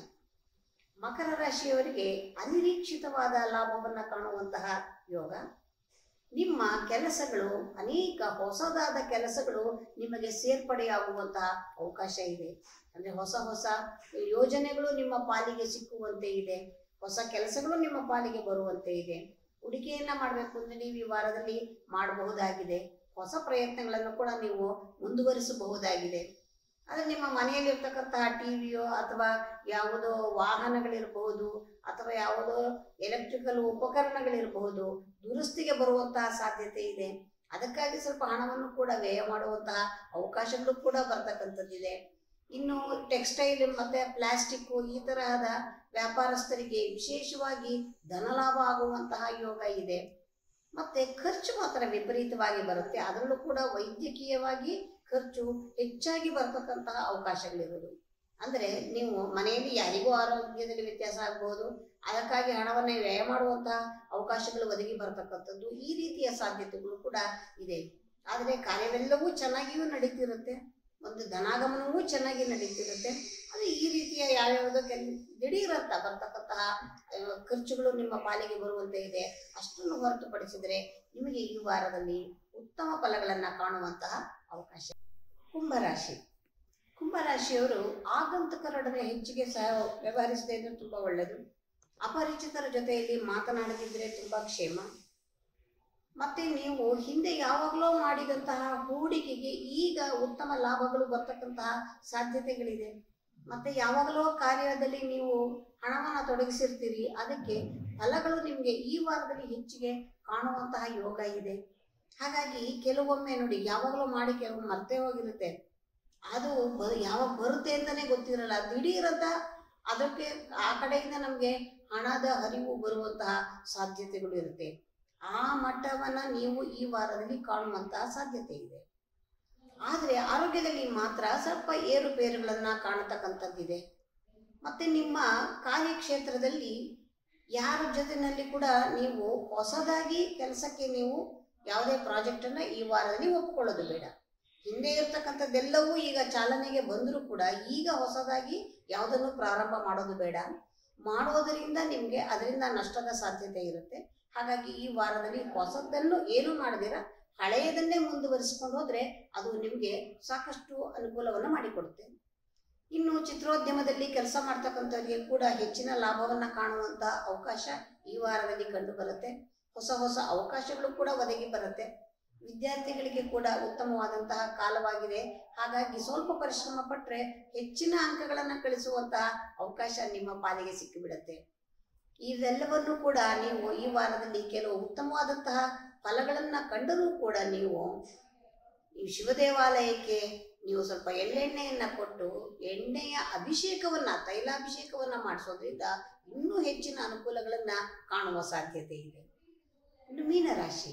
ಮಕರ ರಾಶಿಯವರಿಗೆ ಅನಿರೀಕ್ಷಿತವಾದ ಲಾಭವನ್ನ ಕಾಣುವಂತಹ ಯೋಗ ನಿಮ್ಮ ಕೆಲಸಗಳು ಅನೇಕ ಹೊಸದಾದ ಕೆಲಸಗಳು ನಿಮಗೆ ಸೇರ್ಪಡೆಯಾಗುವಂತಹ ಅವಕಾಶ ಇದೆ ಅಂದ್ರೆ ಹೊಸ ಹೊಸ ಯೋಜನೆಗಳು ನಿಮ್ಮ ಪಾಲಿಗೆ ಸಿಕ್ಕುವಂತೆ ಇದೆ ಹೊಸ ಕೆಲಸಗಳು ನಿಮ್ಮ ಪಾಲಿಗೆ ಬರುವಂತೆ ಇದೆ ಹೂಡಿಕೆಯನ್ನ ಮಾಡಬೇಕು ಅಂದ್ರೆ ನೀವು ಈ ವಾರದಲ್ಲಿ ಮಾಡಬಹುದಾಗಿದೆ ಹೊಸ ಪ್ರಯತ್ನಗಳನ್ನು ಕೂಡ ನೀವು ಮುಂದುವರಿಸಬಹುದಾಗಿದೆ ಆದರೆ ನಿಮ್ಮ ಮನೆಯಲ್ಲಿರ್ತಕ್ಕಂತಹ ಟಿವಿಯೋ ಅಥವಾ ಯಾವುದೋ ವಾಹನಗಳಿರಬಹುದು ಅಥವಾ ಯಾವುದೋ ಎಲೆಕ್ಟ್ರಿಕಲ್ ಉಪಕರಣಗಳಿರಬಹುದು ದುರಸ್ತಿಗೆ ಬರುವಂತಹ ಸಾಧ್ಯತೆ ಇದೆ ಅದಕ್ಕಾಗಿ ಸ್ವಲ್ಪ ಹಣವನ್ನು ಕೂಡ ವ್ಯಯ ಮಾಡುವಂತಹ ಅವಕಾಶಗಳು ಕೂಡ ಬರ್ತಕ್ಕಂಥದ್ದಿದೆ ಇನ್ನು ಟೆಕ್ಸ್ಟೈಲ್ ಮತ್ತೆ ಪ್ಲಾಸ್ಟಿಕ್ ಈ ತರಹದ ವ್ಯಾಪಾರಸ್ಥರಿಗೆ ವಿಶೇಷವಾಗಿ ಧನಲಾಭ ಆಗುವಂತಹ ಯೋಗ ಇದೆ ಮತ್ತೆ ಖರ್ಚು ಮಾತ್ರ ವಿಪರೀತವಾಗಿ ಬರುತ್ತೆ ಅದರಲ್ಲೂ ಕೂಡ ವೈದ್ಯಕೀಯವಾಗಿ ಖರ್ಚು ಹೆಚ್ಚಾಗಿ ಬರ್ತಕ್ಕಂತಹ ಅವಕಾಶಗಳಿರುವುದು ಅಂದ್ರೆ ನೀವು ಮನೆಯಲ್ಲಿ ಯಾರಿಗೂ ಆರೋಗ್ಯದಲ್ಲಿ ವ್ಯತ್ಯಾಸ ಆಗಬಹುದು ಅದಕ್ಕಾಗಿ ಹಣವನ್ನೇ ವ್ಯಯ ಮಾಡುವಂತಹ ಅವಕಾಶಗಳು ಒದಗಿ ಬರ್ತಕ್ಕಂಥದ್ದು ಈ ರೀತಿಯ ಸಾಧ್ಯತೆಗಳು ಕೂಡ ಇದೆ ಆದರೆ ಕಾರ್ಯವೆಲ್ಲವೂ ಚೆನ್ನಾಗಿಯೂ ನಡೀತಿರುತ್ತೆ ಒಂದು ಧನಾಗಮನವೂ ಚೆನ್ನಾಗಿ ನಡೀತಿರುತ್ತೆ ಅದು ಈ ರೀತಿಯ ಯಾವ್ಯಾವುದೋ ಕೆಲ ದಿಢೀರಂತ ಬರ್ತಕ್ಕಂತಹ ಆ, ಖರ್ಚುಗಳು ನಿಮ್ಮ ಪಾಲಿಗೆ ಬರುವಂತೆ ಇದೆ ಅಷ್ಟನ್ನು ಹೊರತುಪಡಿಸಿದರೆ ನಿಮಗೆ ಈ ವಾರದಲ್ಲಿ ಉತ್ತಮ ಫಲಗಳನ್ನ ಕಾಣುವಂತಹ ಅವಕಾಶ ಕುಂಭರಾಶಿ ಕುಂಭರಾಶಿಯವರು ಆಗಂತುಕರೊಡನೆ ಹೆಚ್ಚಿಗೆ ಸಹ ವ್ಯವಹರಿಸದೇ ಇದ್ರೆ ತುಂಬಾ ಒಳ್ಳೆಯದು ಅಪರಿಚಿತರ ಜೊತೆಯಲ್ಲಿ ಮಾತನಾಡದಿದ್ರೆ ತುಂಬಾ ಕ್ಷೇಮ ಮತ್ತೆ ನೀವು ಹಿಂದೆ ಯಾವಾಗಲೂ ಮಾಡಿದಂತಹ ಹೂಡಿಕೆಗೆ ಈಗ ಉತ್ತಮ ಲಾಭಗಳು ಬರ್ತಕ್ಕಂತಹ ಸಾಧ್ಯತೆಗಳಿದೆ ಮತ್ತೆ ಯಾವಾಗಲೂ ಕಾರ್ಯದಲ್ಲಿ ನೀವು ಹಣವನ್ನು ತೊಡಗಿಸಿರ್ತೀರಿ ಅದಕ್ಕೆ ಫಲಗಳು ನಿಮಗೆ ಈ ವಾರದಲ್ಲಿ ಹೆಚ್ಚಿಗೆ ಕಾಣುವಂತಹ ಯೋಗ ಇದೆ ಹಾಗಾಗಿ ಕೆಲವೊಮ್ಮೆ ನೋಡಿ ಯಾವಾಗಲೂ ಮಾಡಿ ಕೆಲವು ಮರ್ತೇ ಹೋಗಿರುತ್ತೆ ಅದು ಬ ಯಾವಾಗ ಬರುತ್ತೆ ಅಂತಲೇ ಗೊತ್ತಿರಲ್ಲ ದಿಢೀರಂತ ಅದಕ್ಕೆ ಆ ಕಡೆಯಿಂದ ನಮಗೆ ಹಣದ ಹರಿವು ಬರುವಂತಹ ಸಾಧ್ಯತೆಗಳು ಇರುತ್ತೆ ಆ ಮಟ್ಟವನ್ನ ನೀವು ಈ ವಾರದಲ್ಲಿ ಕಾಣುವಂತಹ ಸಾಧ್ಯತೆ ಇದೆ ಆದರೆ ಆರೋಗ್ಯದಲ್ಲಿ ಮಾತ್ರ ಸ್ವಲ್ಪ ಏರುಪೇರುಗಳನ್ನ ಕಾಣತಕ್ಕಂಥದ್ದಿದೆ ಮತ್ತೆ ನಿಮ್ಮ ಕಾರ್ಯಕ್ಷೇತ್ರದಲ್ಲಿ ಯಾರ ಜೊತೆನಲ್ಲಿ ಕೂಡ ನೀವು ಹೊಸದಾಗಿ ಕೆಲಸಕ್ಕೆ ನೀವು ಯಾವುದೇ ಪ್ರಾಜೆಕ್ಟ್ ಅನ್ನ ಈ ವಾರದಲ್ಲಿ ಒಪ್ಪಿಕೊಳ್ಳೋದು ಬೇಡ ಹಿಂದೆ ಇರ್ತಕ್ಕಂಥದ್ದೆಲ್ಲವೂ ಈಗ ಚಾಲನೆಗೆ ಬಂದರೂ ಕೂಡ ಈಗ ಹೊಸದಾಗಿ ಯಾವುದನ್ನು ಪ್ರಾರಂಭ ಮಾಡೋದು ಬೇಡ ಮಾಡೋದರಿಂದ ನಿಮಗೆ ಅದರಿಂದ ನಷ್ಟದ ಸಾಧ್ಯತೆ ಇರುತ್ತೆ ಹಾಗಾಗಿ ಈ ವಾರದಲ್ಲಿ ಹೊಸದನ್ನು ಏನು ಮಾಡದಿರ ಹಳೆಯದನ್ನೇ ಮುಂದುವರಿಸಿಕೊಂಡು ಹೋದ್ರೆ ಅದು ನಿಮಗೆ ಸಾಕಷ್ಟು ಅನುಕೂಲವನ್ನು ಮಾಡಿಕೊಡುತ್ತೆ ಇನ್ನು ಚಿತ್ರೋದ್ಯಮದಲ್ಲಿ ಕೆಲಸ ಮಾಡ್ತಕ್ಕಂಥವ್ರಿಗೆ ಕೂಡ ಹೆಚ್ಚಿನ ಲಾಭವನ್ನ ಕಾಣುವಂತ ಅವಕಾಶ ಈ ವಾರದಲ್ಲಿ ಕಂಡು ಬರುತ್ತೆ ಹೊಸ ಹೊಸ ಅವಕಾಶಗಳು ಕೂಡ ಒದಗಿ ಬರುತ್ತೆ ವಿದ್ಯಾರ್ಥಿಗಳಿಗೆ ಕೂಡ ಉತ್ತಮವಾದಂತಹ ಕಾಲವಾಗಿದೆ ಹಾಗಾಗಿ ಸ್ವಲ್ಪ ಪರಿಶ್ರಮ ಪಟ್ಟರೆ ಹೆಚ್ಚಿನ ಅಂಕಗಳನ್ನು ಗಳಿಸುವಂತಹ ಅವಕಾಶ ನಿಮ್ಮ ಪಾಲಿಗೆ ಸಿಕ್ಕಿಬಿಡುತ್ತೆ ಇದೆಲ್ಲವನ್ನು ಕೂಡ ನೀವು ಈ ವಾರದಲ್ಲಿ ಕೆಲವು ಉತ್ತಮವಾದಂತಹ ಫಲಗಳನ್ನ ಕಂಡರೂ ಕೂಡ ನೀವು ಈ ಶಿವ ದೇವಾಲಯಕ್ಕೆ ನೀವು ಸ್ವಲ್ಪ ಎಳ್ಳೆಣ್ಣೆಯನ್ನ ಕೊಟ್ಟು ಎಣ್ಣೆಯ ಅಭಿಷೇಕವನ್ನ ತೈಲಾಭಿಷೇಕವನ್ನ ಮಾಡಿಸೋದ್ರಿಂದ ಇನ್ನೂ ಹೆಚ್ಚಿನ ಅನುಕೂಲಗಳನ್ನ ಕಾಣುವ ಸಾಧ್ಯತೆ ಇದೆ ಇನ್ನು ಮೀನರಾಶಿ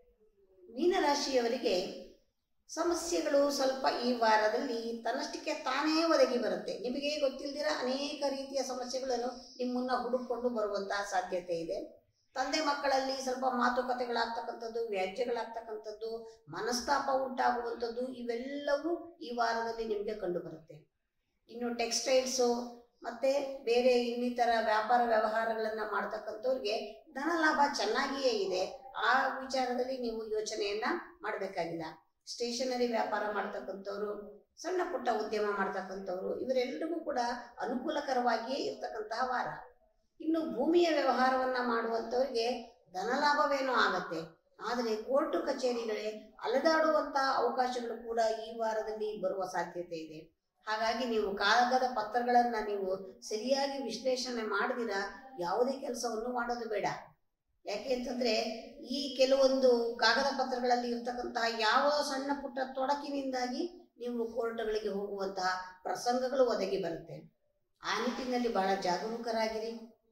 ಮೀನರಾಶಿಯವರಿಗೆ ಸಮಸ್ಯೆಗಳು ಸ್ವಲ್ಪ ಈ ವಾರದಲ್ಲಿ ತನ್ನಷ್ಟಕ್ಕೆ ತಾನೇ ಒದಗಿ ಬರುತ್ತೆ ನಿಮಗೆ ಗೊತ್ತಿಲ್ದಿರ ಅನೇಕ ರೀತಿಯ ಸಮಸ್ಯೆಗಳನ್ನು ನಿಮ್ಮನ್ನ ಹುಡುಕೊಂಡು ಬರುವಂತಹ ಸಾಧ್ಯತೆ ಇದೆ ತಂದೆ ಮಕ್ಕಳಲ್ಲಿ ಸ್ವಲ್ಪ ಮಾತುಕತೆಗಳಾಗ್ತಕ್ಕಂಥದ್ದು ವ್ಯಾಜ್ಯಗಳಾಗ್ತಕ್ಕಂಥದ್ದು ಮನಸ್ತಾಪ ಉಂಟಾಗುವಂಥದ್ದು ಇವೆಲ್ಲವೂ ಈ ವಾರದಲ್ಲಿ ನಿಮಗೆ ಕಂಡು ಬರುತ್ತೆ ಇನ್ನು ಟೆಕ್ಸ್ಟೈಲ್ಸು ಮತ್ತೆ ಬೇರೆ ಇನ್ನಿತರ ವ್ಯಾಪಾರ ವ್ಯವಹಾರಗಳನ್ನ ಮಾಡ್ತಕ್ಕಂಥವ್ರಿಗೆ ಧನ ಲಾಭ ಚೆನ್ನಾಗಿಯೇ ಇದೆ ಆ ವಿಚಾರದಲ್ಲಿ ನೀವು ಯೋಚನೆಯನ್ನ ಮಾಡಬೇಕಾಗಿಲ್ಲ ಸ್ಟೇಷನರಿ ವ್ಯಾಪಾರ ಮಾಡ್ತಕ್ಕಂಥವ್ರು ಸಣ್ಣ ಪುಟ್ಟ ಉದ್ಯಮ ಮಾಡ್ತಕ್ಕಂಥವ್ರು ಇವರೆಲ್ಲರಿಗೂ ಕೂಡ ಅನುಕೂಲಕರವಾಗಿಯೇ ಇರ್ತಕ್ಕಂತಹ ವಾರ ಇನ್ನು ಭೂಮಿಯ ವ್ಯವಹಾರವನ್ನ ಮಾಡುವಂಥವ್ರಿಗೆ ಧನಲಾಭವೇನೋ ಆಗತ್ತೆ ಆದರೆ ಕೋರ್ಟು ಕಚೇರಿಗಳೇ ಅಲೆದಾಡುವಂತಹ ಅವಕಾಶಗಳು ಕೂಡ ಈ ವಾರದಲ್ಲಿ ಬರುವ ಸಾಧ್ಯತೆ ಇದೆ ಹಾಗಾಗಿ ನೀವು ಕಾಗದ ಪತ್ರಗಳನ್ನ ನೀವು ಸರಿಯಾಗಿ ವಿಶ್ಲೇಷಣೆ ಮಾಡದಿರ ಯಾವುದೇ ಕೆಲಸವನ್ನು ಮಾಡೋದು ಬೇಡ ಯಾಕೆ ಅಂತಂದ್ರೆ ಈ ಕೆಲವೊಂದು ಕಾಗದ ಪತ್ರಗಳಲ್ಲಿ ಇರ್ತಕ್ಕಂತಹ ಯಾವ ಸಣ್ಣ ಪುಟ್ಟ ತೊಡಕಿನಿಂದಾಗಿ ನೀವು ಕೋರ್ಟ್ಗಳಿಗೆ ಹೋಗುವಂತಹ ಪ್ರಸಂಗಗಳು ಒದಗಿ ಬರುತ್ತೆ ಆ ನಿಟ್ಟಿನಲ್ಲಿ ಬಹಳ ಜಾಗರೂಕರಾಗಿರಿ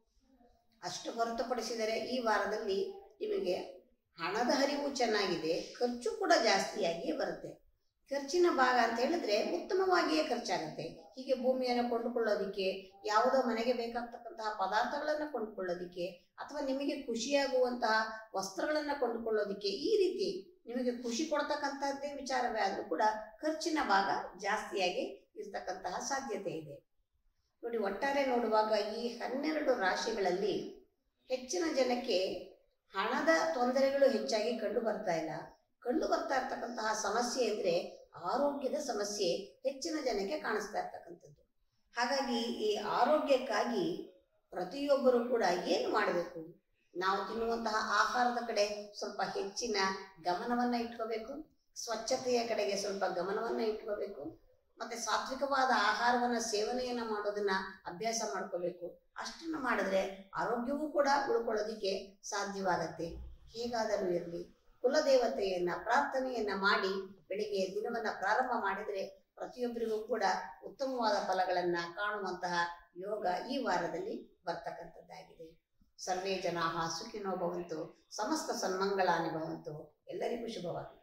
ಅಷ್ಟು ಹೊರತುಪಡಿಸಿದರೆ ಈ ವಾರದಲ್ಲಿ ನಿಮಗೆ ಹಣದ ಹರಿವು ಚೆನ್ನಾಗಿದೆ ಖರ್ಚು ಕೂಡ ಜಾಸ್ತಿಯಾಗಿಯೇ ಬರುತ್ತೆ ಖರ್ಚಿನ ಭಾಗ ಅಂತ ಹೇಳಿದ್ರೆ ಉತ್ತಮವಾಗಿಯೇ ಖರ್ಚಾಗುತ್ತೆ ಹೀಗೆ ಭೂಮಿಯನ್ನು ಕೊಂಡುಕೊಳ್ಳೋದಿಕ್ಕೆ ಯಾವುದೋ ಮನೆಗೆ ಬೇಕಾಗ್ತಕ್ಕಂತಹ ಪದಾರ್ಥಗಳನ್ನು ಕೊಂಡುಕೊಳ್ಳೋದಿಕ್ಕೆ ಅಥವಾ ನಿಮಗೆ ಖುಷಿಯಾಗುವಂತಹ ವಸ್ತ್ರಗಳನ್ನು ಕೊಂಡುಕೊಳ್ಳೋದಿಕ್ಕೆ ಈ ರೀತಿ ನಿಮಗೆ ಖುಷಿ ಕೊಡ್ತಕ್ಕಂಥದ್ದೇ ವಿಚಾರವೇ ಆದರೂ ಕೂಡ ಖರ್ಚಿನ ಭಾಗ ಜಾಸ್ತಿಯಾಗಿ ಇರ್ತಕ್ಕಂತಹ ಸಾಧ್ಯತೆ ಇದೆ ನೋಡಿ ಒಟ್ಟಾರೆ ನೋಡುವಾಗ ಈ ಹನ್ನೆರಡು ರಾಶಿಗಳಲ್ಲಿ ಹೆಚ್ಚಿನ ಜನಕ್ಕೆ ಹಣದ ತೊಂದರೆಗಳು ಹೆಚ್ಚಾಗಿ ಕಂಡು ಬರ್ತಾ ಇಲ್ಲ ಕಂಡು ಬರ್ತಾ ಇರ್ತಕ್ಕಂತಹ ಸಮಸ್ಯೆ ಅಂದ್ರೆ ಆರೋಗ್ಯದ ಸಮಸ್ಯೆ ಹೆಚ್ಚಿನ ಜನಕ್ಕೆ ಕಾಣಿಸ್ತಾ ಇರ್ತಕ್ಕಂಥದ್ದು ಹಾಗಾಗಿ ಈ ಆರೋಗ್ಯಕ್ಕಾಗಿ ಪ್ರತಿಯೊಬ್ಬರು ಕೂಡ ಏನು ಮಾಡಬೇಕು ನಾವು ತಿನ್ನುವಂತಹ ಆಹಾರದ ಕಡೆ ಸ್ವಲ್ಪ ಹೆಚ್ಚಿನ ಗಮನವನ್ನ ಇಟ್ಕೋಬೇಕು ಸ್ವಚ್ಛತೆಯ ಕಡೆಗೆ ಸ್ವಲ್ಪ ಗಮನವನ್ನ ಇಟ್ಕೋಬೇಕು ಮತ್ತೆ ಸಾತ್ವಿಕವಾದ ಆಹಾರವನ್ನ ಸೇವನೆಯನ್ನ ಮಾಡೋದನ್ನ ಅಭ್ಯಾಸ ಮಾಡ್ಕೋಬೇಕು ಅಷ್ಟನ್ನು ಮಾಡಿದ್ರೆ ಆರೋಗ್ಯವೂ ಕೂಡ ಉಳ್ಕೊಳ್ಳೋದಿಕ್ಕೆ ಸಾಧ್ಯವಾಗತ್ತೆ ಹೇಗಾದರೂ ಇರಲಿ ಕುಲದೇವತೆಯನ್ನ ಪ್ರಾರ್ಥನೆಯನ್ನ ಮಾಡಿ ಬೆಳಿಗ್ಗೆ ದಿನವನ್ನ ಪ್ರಾರಂಭ ಮಾಡಿದ್ರೆ ಪ್ರತಿಯೊಬ್ಬರಿಗೂ ಕೂಡ ಉತ್ತಮವಾದ ಫಲಗಳನ್ನ ಕಾಣುವಂತಹ ಯೋಗ ಈ ವಾರದಲ್ಲಿ ಬರ್ತಕ್ಕಂಥದ್ದಾಗಿದೆ ಸರ್ವೇ ಜನಾಹ ಸುಖಿನೋ ಭವಂತು ಸಮಸ್ತ ಸನ್ಮಂಗಳಾನಿ ಭವಂತು ಎಲ್ಲರಿಗೂ ಶುಭವಾಗಲಿ